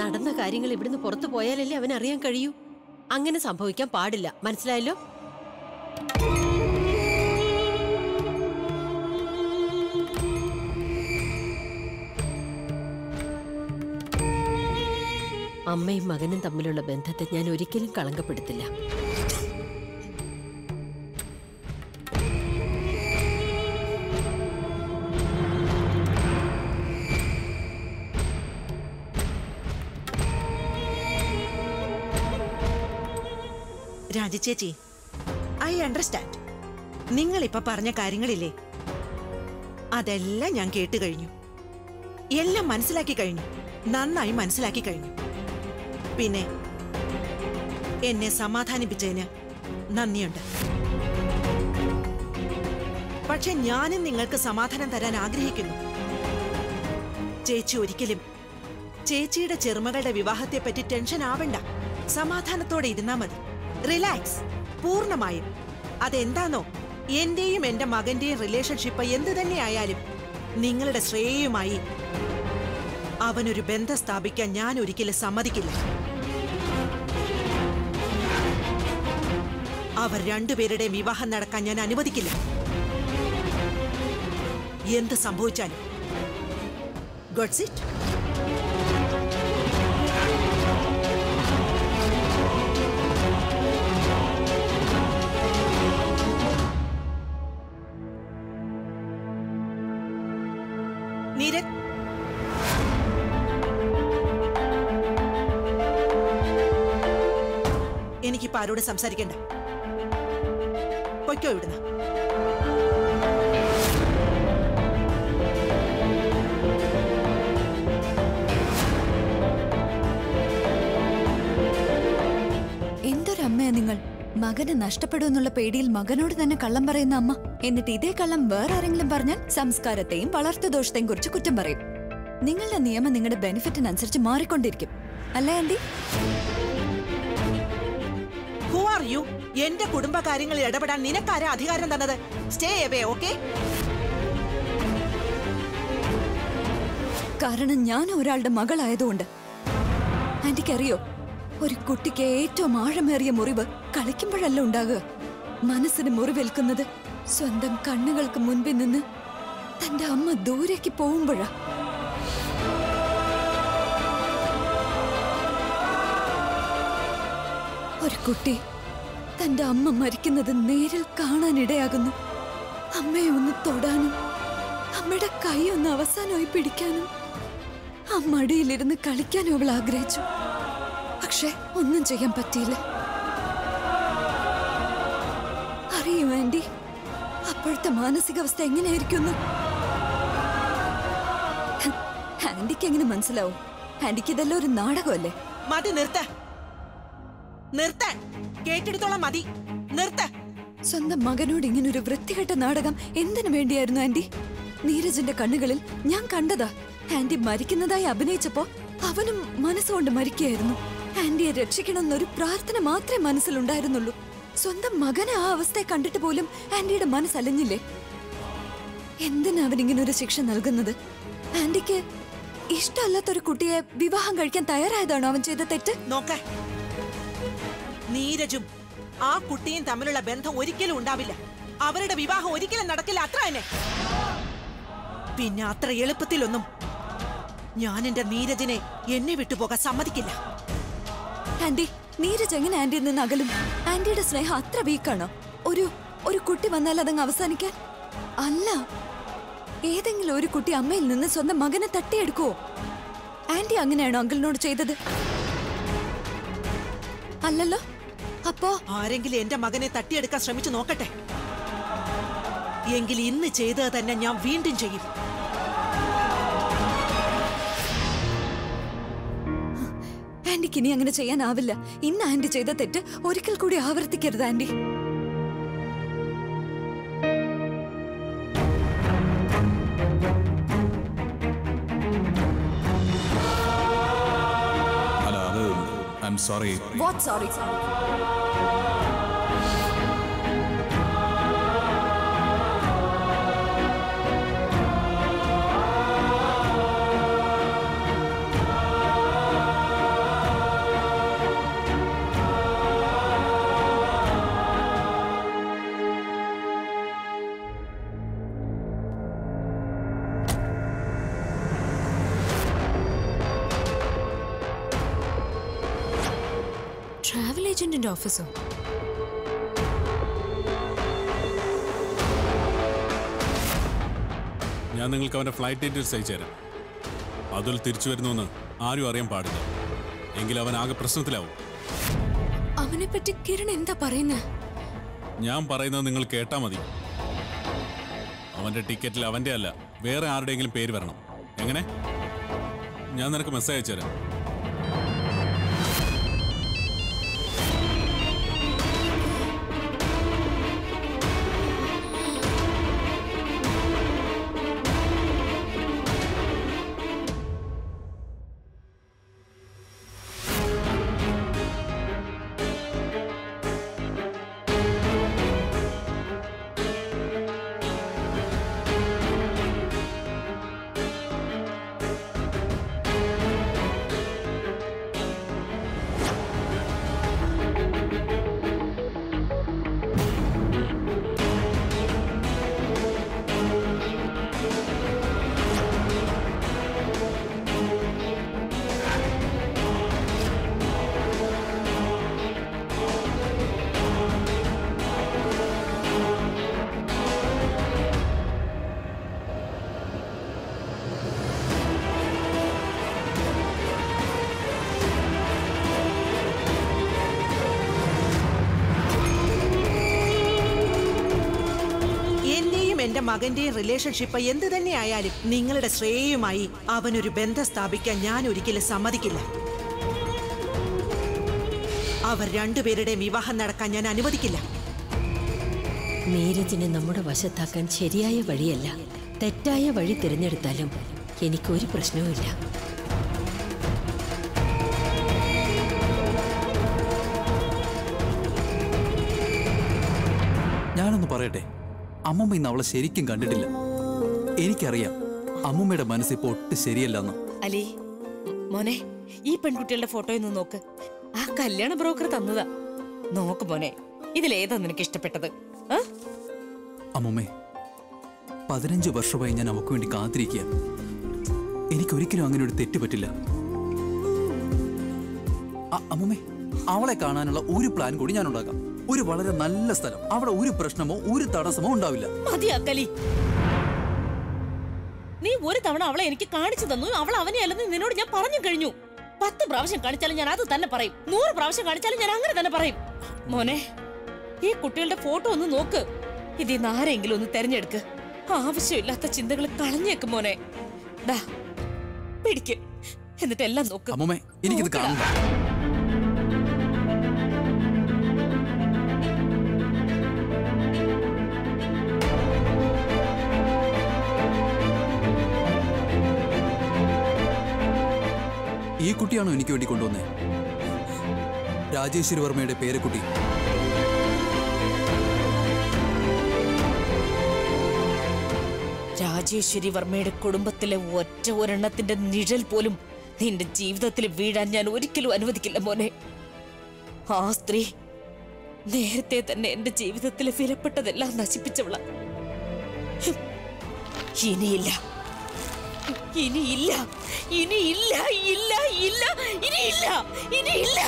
നടന്ന കാര്യങ്ങൾ ഇവിടുന്ന് പുറത്തു പോയാലല്ലേ അവൻ അറിയാൻ കഴിയൂ അങ്ങനെ സംഭവിക്കാൻ പാടില്ല മനസ്സിലായല്ലോ അമ്മയും മകനും തമ്മിലുള്ള ബന്ധത്തെ ഞാൻ ഒരിക്കലും കളങ്കപ്പെടുത്തില്ല രാജിച്ചേച്ചി ഐ അണ്ടർസ്റ്റാൻഡ് നിങ്ങൾ ഇപ്പൊ പറഞ്ഞ കാര്യങ്ങളില്ലേ അതെല്ലാം ഞാൻ കേട്ട് കഴിഞ്ഞു എല്ലാം മനസ്സിലാക്കി കഴിഞ്ഞു നന്നായി മനസ്സിലാക്കി കഴിഞ്ഞു പിന്നെ എന്നെ സമാധാനിപ്പിച്ചതിന് നന്ദിയുണ്ട് പക്ഷെ ഞാനും നിങ്ങൾക്ക് സമാധാനം തരാൻ ആഗ്രഹിക്കുന്നു ചേച്ചി ഒരിക്കലും ചേച്ചിയുടെ ചെറുമകളുടെ വിവാഹത്തെപ്പറ്റി ടെൻഷൻ ആവണ്ട സമാധാനത്തോടെ ഇരുന്നാ മതി റിലാക്സ് പൂർണ്ണമായും അതെന്താണോ എന്റെയും എന്റെ മകന്റെയും റിലേഷൻഷിപ്പ് എന്ത് തന്നെയായാലും നിങ്ങളുടെ ശ്രേയയുമായി അവനൊരു ബന്ധം സ്ഥാപിക്കാൻ ഞാൻ ഒരിക്കലും സമ്മതിക്കില്ല അവർ രണ്ടുപേരുടെയും വിവാഹം നടക്കാൻ ഞാൻ അനുവദിക്കില്ല എന്ത് സംഭവിച്ചാലും ഗോഡ്സ് ഇറ്റ് നീരജ് എനിക്കിപ്പോ ആരോട് സംസാരിക്കണ്ട പൊയ്ക്കോ ഇവിടുന്ന് എന്തൊരമ്മയാ നിങ്ങൾ മകന് നഷ്ടപ്പെടുമെന്നുള്ള പേടിയിൽ മകനോട് തന്നെ കള്ളം പറയുന്ന അമ്മ എന്നിട്ട് ഇതേ കള്ളം വേറെ ആരെങ്കിലും പറഞ്ഞാൽ സംസ്കാരത്തെയും വളർത്തുദോഷത്തെയും കുറിച്ച് കുറ്റം പറയും നിങ്ങളുടെ നിയമം നിങ്ങളുടെ ബെനിഫിറ്റിനനുസരിച്ച് മാറിക്കൊണ്ടിരിക്കും അല്ലേ ആന്റി ഹു ആർ യു എന്റെ കുടുംബകാര്യങ്ങളിൽ ഇടപെടാൻ നിനക്കാരാ അധികാരം തന്നത് സ്റ്റേ എവേ ഓക്കെ കാരണം ഞാൻ ഒരാളുടെ മകളായതുകൊണ്ട് ആന്റിക്കറിയോ ഒരു കുട്ടിക്ക് ഏറ്റവും ആഴമേറിയ മുറിവ് കളിക്കുമ്പോഴല്ല ഉണ്ടാകുക മനസ്സിന് മുറിവേൽക്കുന്നത് സ്വന്തം കണ്ണുകൾക്ക് മുൻപിൽ നിന്ന് തന്റെ അമ്മ ദൂരേക്ക് പോകുമ്പോഴാ ഒരു കുട്ടി തന്റെ അമ്മ മരിക്കുന്നത് നേരിൽ കാണാനിടയാകുന്നു അമ്മയെ ഒന്ന് തൊടാനും അമ്മയുടെ കൈ ഒന്ന് അവസാനമായി പിടിക്കാനും ആ മടിയിലിരുന്ന് കളിക്കാനും അവൾ ആഗ്രഹിച്ചു പക്ഷെ ഒന്നും ചെയ്യാൻ പറ്റിയില്ല അറിയോ ആന്റി അപ്പോഴത്തെ മാനസികാവസ്ഥ എങ്ങനെയായിരിക്കുന്നു ആന്റിക്ക് എങ്ങനെ മനസ്സിലാവും ആന്റിക്ക് ഇതെല്ലാം ഒരു നാടകമല്ലേ മതി നിർത്ത നിർത്താൻ കേട്ടെടുത്തോളം മതി നിർത്ത സ്വന്തം മകനോട് ഇങ്ങനെ ഒരു വൃത്തികെട്ട നാടകം എന്തിനു വേണ്ടിയായിരുന്നു ആന്റി നീരജിന്റെ കണ്ണുകളിൽ ഞാൻ കണ്ടതാ ആന്റി മരിക്കുന്നതായി അഭിനയിച്ചപ്പോ അവനും മനസ്സുകൊണ്ട് മരിക്കുകയായിരുന്നു ആന്റിയെ രക്ഷിക്കണമെന്നൊരു പ്രാർത്ഥന മാത്രമേ മനസ്സിലുണ്ടായിരുന്നുള്ളൂ സ്വന്തം മകനെ ആ അവസ്ഥയെ കണ്ടിട്ട് പോലും ആന്റിയുടെ മനസ്സലഞ്ഞില്ലേ എന്തിനാ അവനിങ്ങനെ ഒരു ശിക്ഷ നൽകുന്നത് ആന്റിക്ക് ഇഷ്ടമല്ലാത്തൊരു കുട്ടിയെ വിവാഹം കഴിക്കാൻ തയ്യാറായതാണോ അവൻ ചെയ്ത തെറ്റ് നോക്ക നീരജും ആ കുട്ടിയും തമ്മിലുള്ള ബന്ധം ഒരിക്കലും ഉണ്ടാവില്ല അവരുടെ വിവാഹം ഒരിക്കലും നടക്കില്ല അത്ര തന്നെ പിന്നെ അത്ര എളുപ്പത്തിലൊന്നും ഞാൻ എന്റെ നീരജിനെ എന്നെ വിട്ടുപോകാൻ സമ്മതിക്കില്ല ആന്റി നീരജ് എങ്ങനെ ആന്റിയിൽ നിന്ന് അകലും ആന്റിയുടെ സ്നേഹം അത്ര വീക്കാണോ ഒരു ഒരു കുട്ടി വന്നാൽ അതങ്ങ് അവസാനിക്കാൻ അല്ല ഏതെങ്കിലും ഒരു കുട്ടി അമ്മയിൽ നിന്ന് സ്വന്തം മകനെ തട്ടിയെടുക്കുവോ ആന്റി അങ്ങനെയാണോ അങ്കിളിനോട് ചെയ്തത് അല്ലല്ലോ അപ്പോ ആരെങ്കിലും എന്റെ മകനെ തട്ടിയെടുക്കാൻ ശ്രമിച്ചു നോക്കട്ടെ എങ്കിൽ ഇന്ന് ചെയ്തത് തന്നെ ഞാൻ വീണ്ടും ചെയ്യും ആന്റിക്ക് ഇനി അങ്ങനെ ചെയ്യാനാവില്ല ഇന്ന് ആന്റി ചെയ്ത തെറ്റ് ഒരിക്കൽ കൂടി ആവർത്തിക്കരുത് ആന്റി അല്ല അത് I'm sorry what sorry ഏജന്റിന്റെ ഓഫീസോ ഞാൻ നിങ്ങൾക്ക് അവന്റെ ഫ്ലൈറ്റ് ഡീറ്റെയിൽസ് അയച്ചു തരാം അതിൽ തിരിച്ചു വരുന്നുവെന്ന് ആരും അറിയാൻ പാടില്ല എങ്കിൽ അവൻ ആകെ പ്രശ്നത്തിലാവും അവനെ പറ്റി കിരൺ എന്താ പറയുന്നത് ഞാൻ പറയുന്നത് നിങ്ങൾ കേട്ടാ മതി അവന്റെ ടിക്കറ്റിൽ അവന്റെ അല്ല വേറെ ആരുടെയെങ്കിലും പേര് വരണം എങ്ങനെ ഞാൻ നിനക്ക് മെസ്സേജ് അയച്ചു തരാം എന്റെയും എന്റെ മകന്റെയും റിലേഷൻഷിപ്പ് എന്ത് തന്നെ ആയാലും നിങ്ങളുടെ ശ്രേയയുമായി അവനൊരു ബന്ധം സ്ഥാപിക്കാൻ ഞാൻ ഒരിക്കലും സമ്മതിക്കില്ല അവർ രണ്ടുപേരുടെയും വിവാഹം നടക്കാൻ ഞാൻ അനുവദിക്കില്ല നീരജിനെ നമ്മുടെ വശത്താക്കാൻ ശരിയായ വഴിയല്ല തെറ്റായ വഴി തിരഞ്ഞെടുത്താലും എനിക്കൊരു പ്രശ്നവുമില്ല ഞാനൊന്ന് പറയട്ടെ അമ്മമ്മ ഇന്ന് അവളെ ശരിക്കും കണ്ടിട്ടില്ല എനിക്കറിയാം അമ്മമ്മയുടെ മനസ്സിപ്പോ ഒട്ടും ശരിയല്ലെന്ന് അലി മോനെ ഈ പെൺകുട്ടികളുടെ ഫോട്ടോ ഒന്ന് നോക്ക് ആ കല്യാണ ബ്രോക്കർ തന്നതാ നോക്ക് മോനെ ഇതിലേതാ നിനക്ക് ഇഷ്ടപ്പെട്ടത് ആ? അമ്മമ്മേ പതിനഞ്ച് വർഷമായി ഞാൻ അവൾക്ക് വേണ്ടി കാത്തിരിക്കുക എനിക്കൊരിക്കലും അങ്ങനെ ഒരു തെറ്റ് പറ്റില്ല അ- അമ്മമ്മേ അവളെ കാണാനുള്ള ഒരു പ്ലാൻ കൂടി ഞാൻ ഉണ്ടാക്കാം ഒരു വളരെ നല്ല സ്ഥലം അവിടെ ഒരു പ്രശ്നമോ ഒരു തടസ്സമോ ഉണ്ടാവില്ല മതിയാക്കലി നീ ഒരു തവണ അവളെ എനിക്ക് കാണിച്ചു തന്നു അവൾ അവനെ അല്ലെന്ന് നിന്നോട് ഞാൻ പറഞ്ഞു കഴിഞ്ഞു പത്ത് പ്രാവശ്യം കാണിച്ചാലും ഞാൻ അത് തന്നെ പറയും നൂറ് പ്രാവശ്യം കാണിച്ചാലും ഞാൻ അങ്ങനെ തന്നെ പറയും മോനെ ഈ കുട്ടികളുടെ ഫോട്ടോ ഒന്ന് നോക്ക് ഇതിൽ നിന്ന് ആരെങ്കിലും ഒന്ന് തെരഞ്ഞെടുക്ക് ആവശ്യമില്ലാത്ത ചിന്തകൾ കളഞ്ഞേക്ക് മോനെ ദാ പിടിക്ക് എന്നിട്ട് എല്ലാം നോക്ക് അമ്മമ്മേ എനിക്കിത് നോക്കടാ. കാണണ്ട ഈ കുട്ടിയാണോ എനിക്ക് വേണ്ടി കൊണ്ടുവന്നേ രാജേശ്വരി വർമ്മയുടെ പേരക്കുട്ടി രാജേശ്വരി വർമ്മയുടെ കുടുംബത്തിലെ ഒറ്റ ഒരെണ്ണത്തിന്റെ നിഴൽ പോലും നിന്റെ ജീവിതത്തിൽ വീഴാൻ ഞാൻ ഒരിക്കലും അനുവദിക്കില്ല മോനെ ആ സ്ത്രീ നേരത്തെ തന്നെ എന്റെ ജീവിതത്തിലെ വിലപ്പെട്ടതെല്ലാം നശിപ്പിച്ചവള ഇനിയില്ല ഇനിയില്ല ഇനിയില്ല ഇല്ല ഇല്ല ഇനിയില്ല ഇനിയില്ല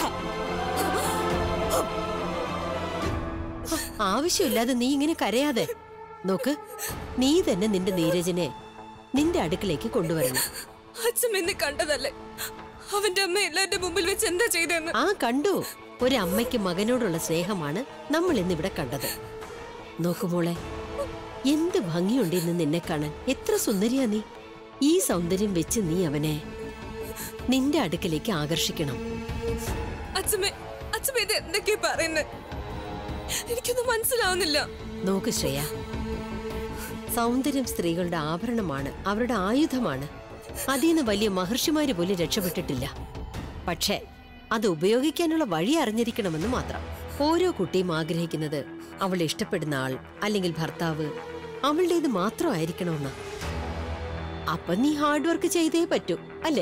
ആവശ്യമില്ലാതെ നീ ഇങ്ങനെ കരയാതെ നോക്ക് നീ തന്നെ നിന്റെ നീരജിനെ നിന്റെ അടുക്കിലേക്ക് കൊണ്ടുവരണം അച്ഛൻ എന്നെ കണ്ടതല്ലേ അവന്റെ അമ്മ എല്ലാവരുടെ മുമ്പിൽ വെച്ച് എന്താ ചെയ്തെന്ന് ആ കണ്ടു ഒരു അമ്മയ്ക്ക് മകനോടുള്ള സ്നേഹമാണ് നമ്മൾ ഇന്നിവിടെ കണ്ടത് നോക്കുമോളെ എന്ത് ഭംഗിയുണ്ട് ഇന്ന് നിന്നെ കാണാൻ എത്ര സുന്ദരിയാ നീ ഈ സൗന്ദര്യം വെച്ച് നീ അവനെ നിന്റെ അടുക്കലേക്ക് ആകർഷിക്കണം അച്ഛമ്മേ അച്ഛമ്മ ഇത് എന്തൊക്കെയാ പറയുന്നത് എനിക്കൊന്നും മനസ്സിലാവുന്നില്ല നോക്ക് ശ്രേയ സൗന്ദര്യം സ്ത്രീകളുടെ ആഭരണമാണ് അവരുടെ ആയുധമാണ് അതിന്ന് വലിയ മഹർഷിമാര് പോലും രക്ഷപ്പെട്ടിട്ടില്ല പക്ഷേ അത് ഉപയോഗിക്കാനുള്ള വഴി അറിഞ്ഞിരിക്കണമെന്ന് മാത്രം ഓരോ കുട്ടിയും ആഗ്രഹിക്കുന്നത് അവൾ ഇഷ്ടപ്പെടുന്ന ആൾ അല്ലെങ്കിൽ ഭർത്താവ് അവളുടേത് മാത്രമായിരിക്കണമെന്ന് അപ്പൊ നീ ഹാർഡ് വർക്ക് ചെയ്തേ പറ്റൂ അല്ലേ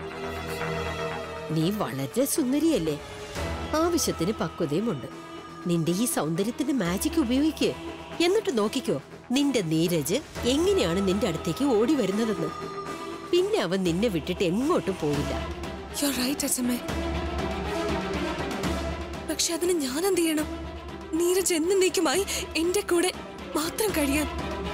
നീ വളരെ സുന്ദരിയല്ലേ ആവശ്യത്തിന് പക്വതയുമുണ്ട് നിന്റെ ഈ സൗന്ദര്യത്തിന്റെ മാജിക് ഉപയോഗിക്ക് എന്നിട്ട് നോക്കിക്കോ നിന്റെ നീരജ് എങ്ങനെയാണ് നിന്റെ അടുത്തേക്ക് ഓടി വരുന്നതെന്ന് പിന്നെ അവൻ നിന്നെ വിട്ടിട്ട് എങ്ങോട്ടും പോവില്ല യു റൈറ്റ് അച്ഛമ്മേ പക്ഷെ അതിന് ഞാൻ എന്ത് ചെയ്യണം നീരജ് എന്നേക്കുമായി എന്റെ കൂടെ മാത്രം കഴിയാൻ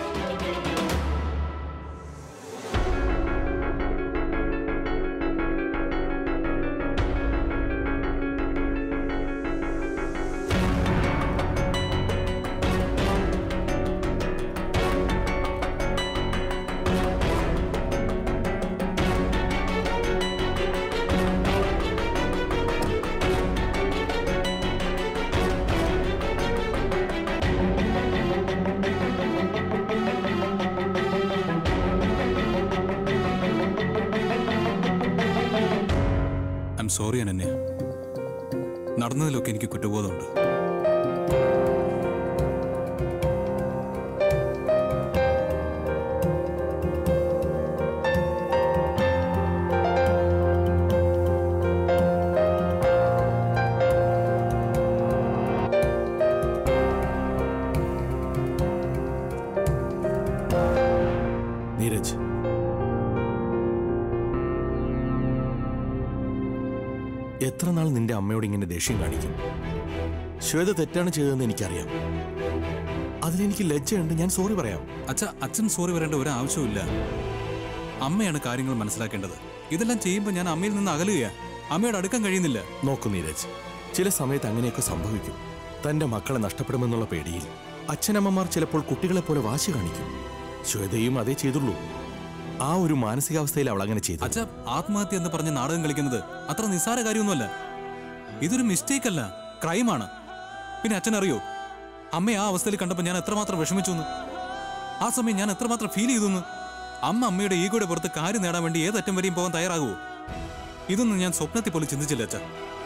ഐ എം സോറി അനന്യ നടന്നതിലൊക്കെ എനിക്ക് കുറ്റബോധമുണ്ട് നീരജ് എത്ര നാൾ നിന്റെ അമ്മയോട് ഇങ്ങനെ ദേഷ്യം കാണിക്കും ശ്വേത തെറ്റാണ് ചെയ്തതെന്ന് എനിക്കറിയാം അതിലെനിക്ക് ലജ്ജയുണ്ട് ഞാൻ സോറി പറയാം അച്ഛ അച്ഛൻ സോറി വരേണ്ട ഒരു ആവശ്യമില്ല അമ്മയാണ് കാര്യങ്ങൾ മനസ്സിലാക്കേണ്ടത് ഇതെല്ലാം ചെയ്യുമ്പോൾ ഞാൻ അമ്മയിൽ നിന്ന് അകലുകയാ അമ്മയോട് അടുക്കാൻ കഴിയുന്നില്ല നോക്കൂ നീരജ് ചില സമയത്ത് അങ്ങനെയൊക്കെ സംഭവിക്കും തന്റെ മക്കളെ നഷ്ടപ്പെടുമെന്നുള്ള പേടിയിൽ അച്ഛനമ്മമാർ ചിലപ്പോൾ കുട്ടികളെ പോലെ വാശി കാണിക്കും ശ്വേതയും അതേ ചെയ്തുള്ളൂ ആ ഒരു മാനസികാവസ്ഥയിൽ അവൾ അങ്ങനെ ചെയ്തു അച്ഛ ആത്മഹത്യ എന്ന് പറഞ്ഞ് നാടകം കളിക്കുന്നത് അത്ര നിസ്സാര കാര്യമൊന്നുമല്ല ഇതൊരു മിസ്റ്റേക്ക് അല്ല ക്രൈമാണ് പിന്നെ അച്ഛൻ അറിയോ അമ്മയെ ആ അവസ്ഥയിൽ കണ്ടപ്പോൾ ഞാൻ എത്രമാത്രം വിഷമിച്ചു എന്ന് ആ സമയം ഞാൻ എത്രമാത്രം ഫീൽ ചെയ്തു എന്ന് അമ്മ അമ്മയുടെ ഈഗോയുടെ പുറത്ത് കാര്യം നേടാൻ വേണ്ടി ഏതറ്റം വരെയും പോകാൻ തയ്യാറാകുമോ ഇതൊന്നും ഞാൻ സ്വപ്നത്തിൽ പോലും ചിന്തിച്ചില്ല അച്ഛ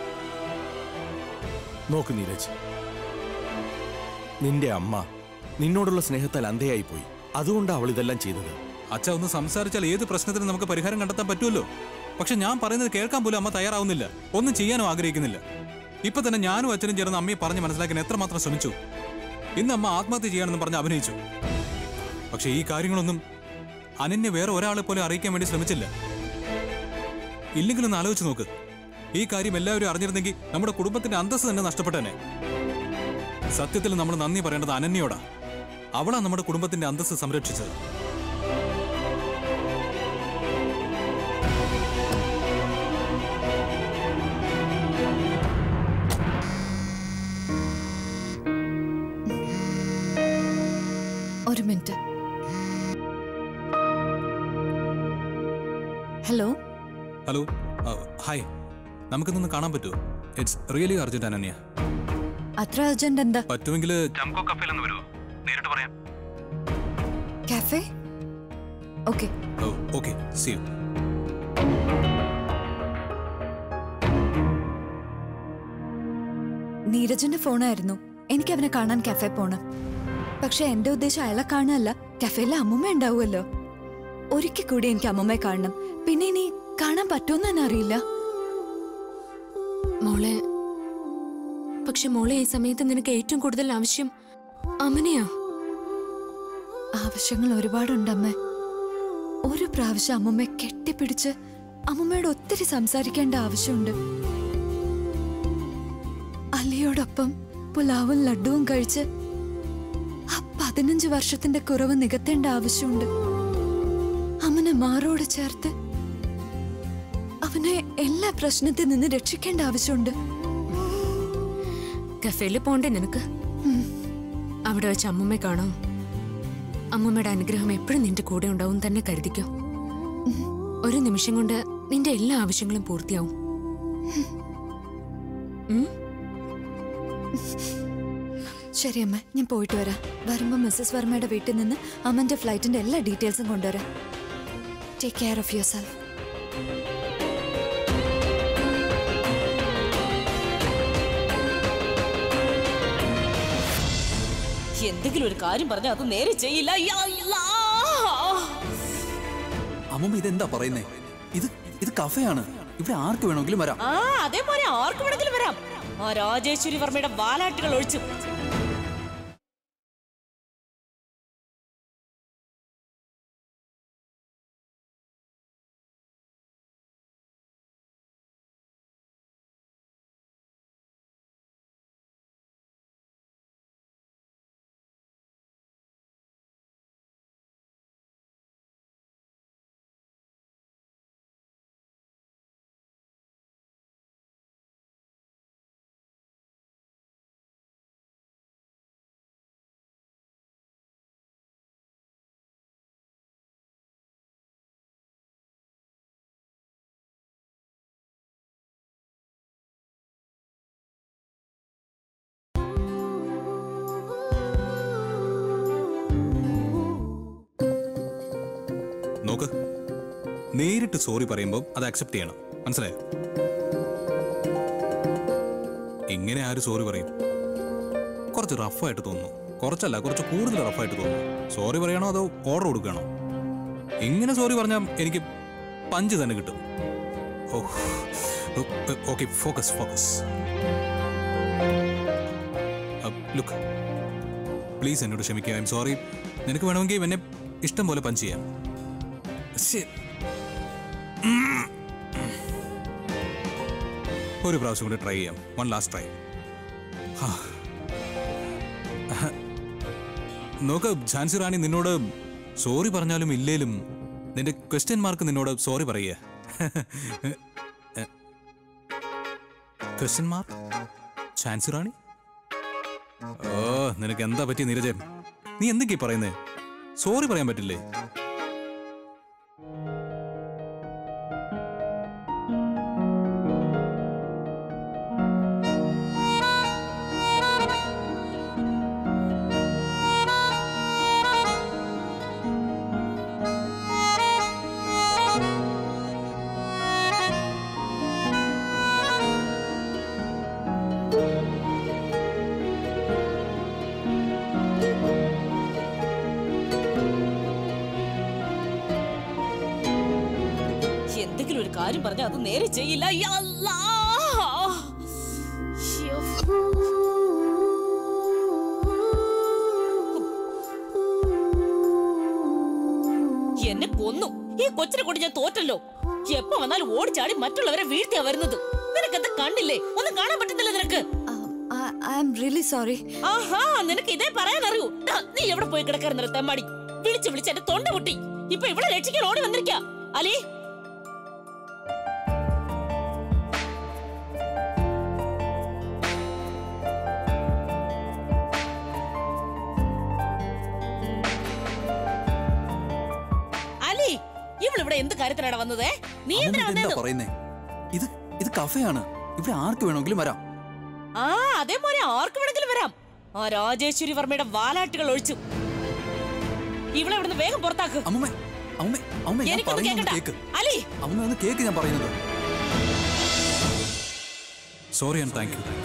നോക്ക് നീരജ് നിന്റെ അമ്മ നിന്നോടുള്ള സ്നേഹത്താൽ അന്ധയായി പോയി അതുകൊണ്ടാണ് അവൾ ഇതെല്ലാം ചെയ്തത് അച്ഛ ഒന്ന് സംസാരിച്ചാൽ ഏത് പ്രശ്നത്തിനും നമുക്ക് പരിഹാരം കണ്ടെത്താൻ പറ്റുമല്ലോ പക്ഷെ ഞാൻ പറയുന്നത് കേൾക്കാൻ പോലും അമ്മ തയ്യാറാവുന്നില്ല ഒന്നും ചെയ്യാനും ആഗ്രഹിക്കുന്നില്ല ഇപ്പൊ തന്നെ ഞാനും അച്ഛനും ചേർന്ന് അമ്മയെ പറഞ്ഞ് മനസ്സിലാക്കാൻ എത്രമാത്രം ശ്രമിച്ചു ഇന്ന് അമ്മ ആത്മഹത്യ ചെയ്യാനെന്ന് പറഞ്ഞ് അഭിനയിച്ചു പക്ഷെ ഈ കാര്യങ്ങളൊന്നും അനന്യ വേറെ ഒരാളെ പോലെ അറിയിക്കാൻ വേണ്ടി ശ്രമിച്ചില്ല ഇല്ലെങ്കിലൊന്ന് ആലോചിച്ച് നോക്ക് ഈ കാര്യം എല്ലാവരും അറിഞ്ഞിരുന്നെങ്കിൽ നമ്മുടെ കുടുംബത്തിന്റെ അന്തസ്സ് തന്നെ നഷ്ടപ്പെട്ടനെ സത്യത്തിൽ നമ്മൾ നന്ദി പറയേണ്ടത് അനന്യയോടാ അവളാ നമ്മുടെ കുടുംബത്തിന്റെ അന്തസ്സ് സംരക്ഷിച്ചത് ഒരു മിനിറ്റ് ഹലോ ഹലോ ആ, ഹായ് നമുക്കിന്നൊന്ന് കാണാൻ പറ്റുമോ ഇറ്റ്സ് റിയലി അർജന്റ് അനന്യ അത്ര അർജന്റ് എന്താ പറ്റുമെങ്കിൽ ചംകോ കഫേലൊന്ന് വരുമോ നേരിട്ട് പറയാം cafe okay oh okay see you നീരജിന്റെ ഫോണായിരുന്നു എനിക്ക് അവനെ കാണാൻ കഫേ പോണം പക്ഷെ എന്റെ ഉദ്ദേശം അയാളെ കാണാനല്ല കഫേയിലെ അമ്മൂമ്മ ഉണ്ടാവുമല്ലോ ഒരിക്കൽ കൂടി എനിക്ക് അമ്മൂമ്മയെ കാണണം പിന്നെ ഇനി കാണാൻ പറ്റുമെന്ന് തന്നെ അറിയില്ല മോളെ പക്ഷെ മോളെ ഈ സമയത്ത് നിനക്ക് ഏറ്റവും കൂടുതൽ ആവശ്യം അമ്മനെയാ ആവശ്യങ്ങൾ ഒരുപാടുണ്ട് അമ്മ ഒരു പ്രാവശ്യം അമ്മൂമ്മയെ കെട്ടിപ്പിടിച്ച് അമ്മൂമ്മയോട് ഒത്തിരി സംസാരിക്കേണ്ട ആവശ്യമുണ്ട് അലിയോടൊപ്പം പുലാവും ലഡുവും കഴിച്ച് ആ പതിനഞ്ച് വർഷത്തിന്റെ കുറവ് നികത്തേണ്ട ആവശ്യമുണ്ട് അമ്മനെ മാറോട് ചേർത്ത് അവനെ എല്ലാ പ്രശ്നത്തിൽ നിന്ന് രക്ഷിക്കേണ്ട ആവശ്യമുണ്ട് കഫേയിൽ പോണ്ടേ നിനക്ക് അവിടെ വെച്ച് അമ്മൂമ്മയെ കാണാം അമ്മൂമ്മയുടെ അനുഗ്രഹം എപ്പോഴും നിന്റെ കൂടെ ഉണ്ടാവും തന്നെ കരുതിക്കോ ഒരു നിമിഷം കൊണ്ട് നിന്റെ എല്ലാ ആവശ്യങ്ങളും പൂർത്തിയാവും ഉം? ശരി അമ്മ ഞാൻ പോയിട്ട് വരാം വരുമ്പോ മിസ്സസ് വർമ്മയുടെ വീട്ടിൽ നിന്ന് അമ്മന്റെ ഫ്ലൈറ്റിന്റെ എല്ലാ ഡീറ്റെയിൽസും കൊണ്ടുവരാം take care of yourself എന്തെങ്കിലും ഒരു കാര്യം പറഞ്ഞാൽ അത് നേരെ ചെയ്യില്ല യാ, യാ. അമ്മമ്മ ഇതെന്താ പറയുന്നേ ഇത് ഇത് കഫയാണ് ഇവിടെ ആർക്ക് വേണമെങ്കിലും വരാം ആ അതേപോലെ ആർക്ക് വേണമെങ്കിലും വരാം ആ രാജേശ്വരി വർമ്മയുടെ വാലാട്ടുകൾ ഒഴിച്ചു നോക്ക് നേരിട്ട് സോറി പറയുമ്പോൾ അത് അക്സെപ്റ്റ് ചെയ്യണം മനസ്സിലായോ ഇങ്ങനെ ആര് സോറി പറയും കുറച്ച് റഫായിട്ട് തോന്നുന്നു കുറച്ചല്ല കുറച്ച് കൂടുതൽ റഫായിട്ട് തോന്നുന്നു സോറി പറയണോ അതോ ഓർഡർ കൊടുക്കണോ ഇങ്ങനെ സോറി പറഞ്ഞാൽ എനിക്ക് പഞ്ച് തന്നെ കിട്ടും oh okay focus focus look please എന്നോട് ക്ഷമിക്കുക ഐ എം സോറി നിനക്ക് വേണമെങ്കിൽ എന്നെ ഇഷ്ടം പോലെ പഞ്ച് ചെയ്യാം ശ്ശേ. ഒരു പ്രാവശ്യം കൂടി ട്രൈ ചെയ്യാം വൺ ലാസ്റ്റ് ട്രൈ നോക്ക് ഝാൻസി റാണി നിന്നോട് സോറി പറഞ്ഞാലും ഇല്ലേലും നിന്റെ ക്വസ്റ്റ്യൻ മാർക്ക് നിന്നോട് സോറി പറയുക ക്വസ്റ്റ്യൻ മാർക്ക് ഝാൻസി റാണി ഓ നിനക്ക് എന്താ പറ്റി നീരജ് നീ എന്തൊക്കെയാ പറയുന്നേ സോറി പറയാൻ പറ്റില്ലേ എന്തെങ്കിലും ഒരു കാര്യം പറഞ്ഞാൽ അത് നേരെ ചെയ്യില്ല യാ അല്ലാ. ശ്ശോ. എന്നെ കൊന്നു ഈ കൊച്ചിനെ കൊണ്ട് ഞാൻ തോറ്റല്ലോ എപ്പോ വന്നാലും ഓടിച്ചാടി മറ്റുള്ളവരെ വീഴ്ത്തിയാ വരുന്നത് നിനക്കെന്താ കണ്ടില്ലേ ഒന്നും കാണാൻ പറ്റുന്നില്ല നിനക്ക് ഐ ആം റിയലി സോറി ആഹാ നിനക്ക് ഇതേ പറയാൻ അറിയൂ ടാ, നീ എവിടെ പോയി കിടക്കാറുന്ന തെമ്മാടി വിളിച്ച് വിളിച്ച് എന്റെ തൊണ്ട പൊട്ടി ഇപ്പൊ ഇവിടെ രക്ഷിക്കാൻ ഓടി വന്നിരിക്കാ അലി അലി ഇവളിവിടെ എന്ത് കാര്യത്തിനാണ് വന്നത് നീ അമ്മൂമ്മ എന്തിനാ ഇതെന്താ വന്നത് പറയുന്നേ ഇത് ഇത് കഫയാണ് ഇവിടെ ആർക്ക് വേണമെങ്കിലും വരാം ആ അതേപോലെ ആർക്ക് വേണമെങ്കിലും വരാം ആ രാജേശ്വരി വർമ്മയുടെ വാലാട്ടുകൾ ഒഴിച്ചു ഇവിടെ ഇവിടുന്ന് വേഗം പുറത്താക്ക് അമ്മൂമ്മ അമ്മൂമ്മ അമ്മൂമ്മ ഞാൻ എനിക്കൊന്നും പറയുന്നത് കേക്കണ്ട കേക്ക് അലി അമ്മൂമ്മ ഒന്ന് കേക്ക് ഞാൻ പറയുന്നത് സോറി ആൻഡ് താങ്ക് യു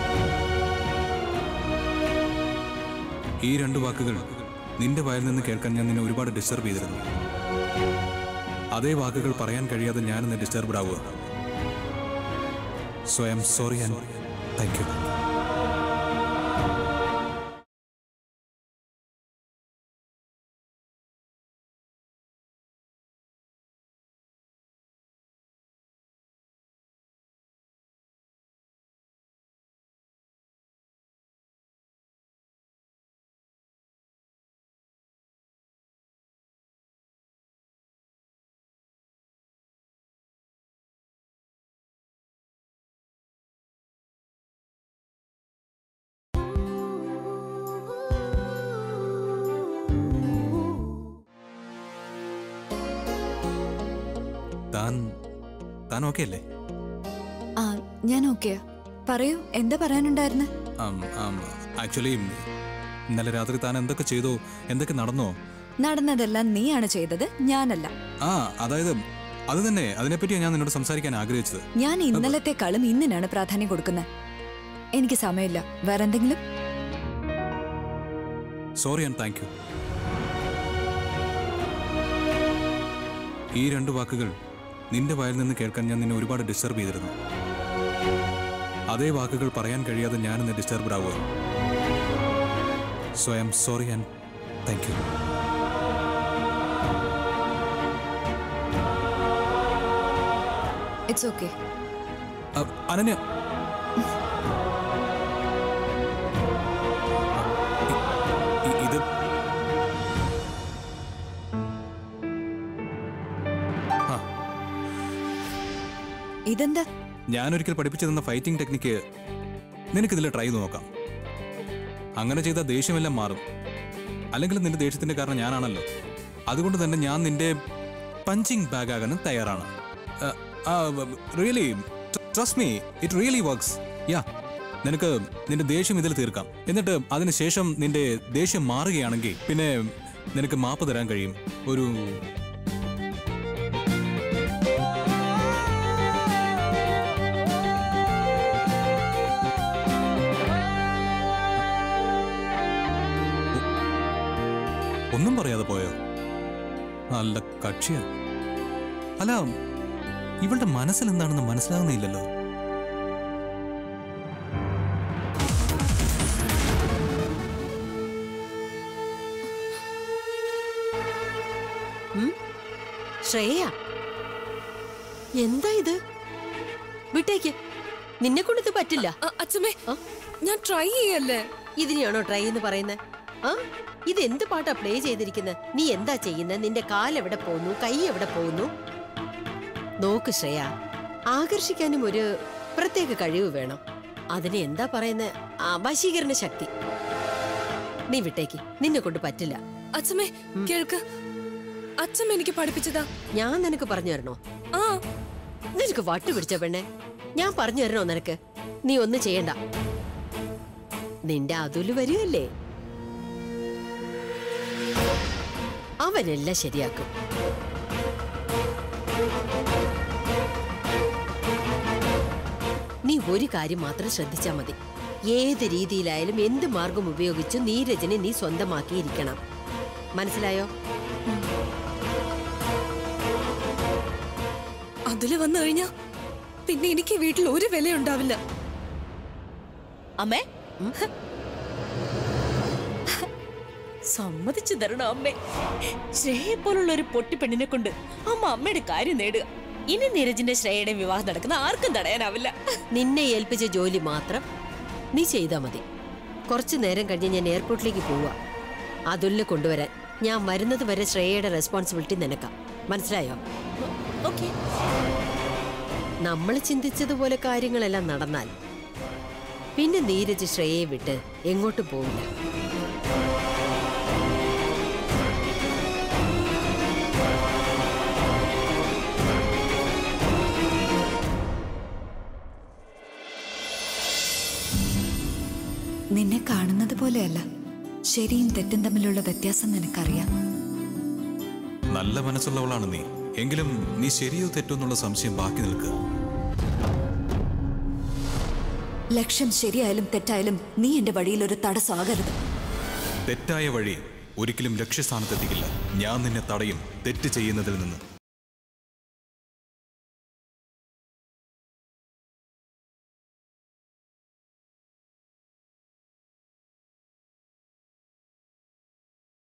ഈ രണ്ട് വാക്കുകൾ നിന്റെ വായിൽ നിന്ന് കേൾക്കാൻ ഞാൻ നിന്നെ ഒരുപാട് ഡിസ്റ്റർബ് ചെയ്തിരുന്നു അതേ വാക്കുകൾ പറയാൻ കഴിയാതെ ഞാൻ ഇന്ന് ഡിസ്റ്റർബ്ഡ് ആവുക so I'm sorry and thank you താൻ താൻ ഓക്കെ അല്ലേ ആ ഞാൻ ഓക്കെയാ പറയൂ എന്താ പറയാനുണ്ടായിരുന്നെ ആക്ച്വലി ഇന്നലെ രാത്രി താൻ എന്തൊക്കെ ചെയ്തോ എന്തൊക്കെ നടന്നോ നടന്നതെല്ലാം നീയാണ് ചെയ്തത് ഞാനല്ല ആ അതായത് അത് തന്നെ അതിനെപ്പറ്റിയാണ് ഞാൻ നിന്നോട് സംസാരിക്കാൻ ആഗ്രഹിച്ചത് ഞാൻ ഇന്നലത്തെക്കാളും ഇന്നിനാണ് പ്രാധാന്യം കൊടുക്കുന്നത് എനിക്ക് സമയമില്ല വേറെ എന്തെങ്കിലും സോറി ആൻഡ് താങ്ക് യു ഈ രണ്ട് വാക്കുകൾ നിന്റെ വായിൽ നിന്ന് കേൾക്കാൻ ഞാൻ നിന്നെ ഒരുപാട് ഡിസ്റ്റർബ് ചെയ്തിരുന്നു അതേ വാക്കുകൾ പറയാൻ കഴിയാതെ ഞാൻ ഇന്ന് ഡിസ്റ്റർബ്ഡ് ആവുക so I'm sorry and thank you it's okay Ananya ഇ- ഇത് ആ ഇതെന്താ ഞാനൊരിക്കൽ പഠിപ്പിച്ചു തന്ന ഫൈറ്റിംഗ് ടെക്നിക്ക് നിനക്കിതിൽ ട്രൈ ചെയ്ത് നോക്കാം അങ്ങനെ ചെയ്താൽ ദേഷ്യമെല്ലാം മാറും അല്ലെങ്കിൽ നിന്റെ ദേഷ്യത്തിന്റെ കാരണം ഞാനാണല്ലോ അതുകൊണ്ട് തന്നെ ഞാൻ നിന്റെ പഞ്ചിങ് ബാഗ് ആകാനും തയ്യാറാണ് really trust me it really works yeah നിനക്ക് നിന്റെ ദേഷ്യം ഇതിൽ തീർക്കാം എന്നിട്ട് അതിനുശേഷം നിന്റെ ദേഷ്യം മാറുകയാണെങ്കിൽ പിന്നെ നിനക്ക് മാപ്പ് തരാൻ കഴിയും ഒരു കക്ഷിയാ അല്ല ഇവളുടെ മനസ്സിൽ എന്താണെന്ന് മനസ്സിലാകുന്നില്ലല്ലോ ശ്രേയ എന്താ ഇത് വിട്ടേക്ക് നിന്നെ കൊണ്ട് ഇത് പറ്റില്ല അ- അച്ഛമ്മേ ആ? ഞാൻ ട്രൈ ചെയ്യല്ലേ ഇതിനെയാണോ ട്രൈ എന്ന് പറയുന്നത് ആ ഇത് എന്ത് പാട്ടാ പ്ലേ ചെയ്തിരിക്കുന്നത് നീ എന്താ ചെയ്യുന്നത് നിന്റെ കാൽ എവിടെ പോകുന്നു കൈ എവിടെ പോകുന്നു നോക്ക് ശ്രേയ ആകർഷിക്കാനും ഒരു പ്രത്യേക കഴിവ് വേണം അതിന് എന്താ പറയുന്നത് വശീകരണ ശക്തി നീ വിട്ടേക്ക് നിന്നെ കൊണ്ട് പറ്റില്ല അച്ഛമ്മേ കേൾക്ക് അച്ഛമ്മ എനിക്ക് പഠിപ്പിച്ചതാ ഞാൻ നിനക്ക് പറഞ്ഞു തരണോ ആ നിനക്ക് വട്ട് പിടിച്ച പെണ്ണെ ഞാൻ പറഞ്ഞു തരണോ നിനക്ക് നീ ഒന്നും ചെയ്യണ്ട നിന്റെ അതുല് വരുമല്ലേ അവനെല്ലാം ശരിയാക്കും നീ ഒരു കാര്യം മാത്രം ശ്രദ്ധിച്ചാ മതി ഏത് രീതിയിലായാലും എന്ത് മാർഗം ഉപയോഗിച്ച് നീരജനെ നീ സ്വന്തമാക്കിയിരിക്കണം മനസ്സിലായോ അതില് വന്നു കഴിഞ്ഞാ പിന്നെ എനിക്ക് വീട്ടിൽ ഒരു വില ഉണ്ടാവില്ല അമ്മേ സമ്മതിച്ചു തരണം അമ്മേ ശ്രേയെ പോലുള്ള ഒരു പൊട്ടി പെണ്ണിനെ കൊണ്ട് അമ്മ അമ്മയുടെ കാര്യം നേടുക ഇനി നീരജിന്റെ ശ്രേയയുടെ വിവാഹം നടക്കുന്ന ആർക്കും തടയാനാവില്ല നിന്നെ ഏൽപ്പിച്ച ജോലി മാത്രം നീ ചെയ്താൽ മതി കുറച്ചു നേരം കഴിഞ്ഞ് ഞാൻ എയർപോർട്ടിലേക്ക് പോവുക അതുല്ല് കൊണ്ടുവരാൻ ഞാൻ വരുന്നത് വരെ ശ്രേയയുടെ റെസ്പോൺസിബിലിറ്റി നിനക്കാം മനസ്സിലായോ ഓക്കെ നമ്മൾ ചിന്തിച്ചതുപോലെ കാര്യങ്ങളെല്ലാം നടന്നാൽ പിന്നെ നീരജ് ശ്രേയയെ വിട്ട് എങ്ങോട്ടും പോവില്ല നിന്നെ കാണുന്നത് പോലെയല്ല ശരിയും തെറ്റും തമ്മിലുള്ള വ്യത്യാസം നിനക്കറിയാം നല്ല മനസ്സുള്ളവളാണ് നീ എങ്കിലും നീ ശരിയോ തെറ്റോ എന്നുള്ള സംശയം ബാക്കി നിൽക്കുക ലക്ഷ്യം ശരിയായാലും തെറ്റായാലും നീ എന്റെ വഴിയിൽ ഒരു തടസ്സമാകരുത് തെറ്റായ വഴി ഒരിക്കലും ലക്ഷ്യസ്ഥാനത്തെത്തിക്കില്ല ഞാൻ നിന്നെ തടയും തെറ്റ് ചെയ്യുന്നതിൽ നിന്ന്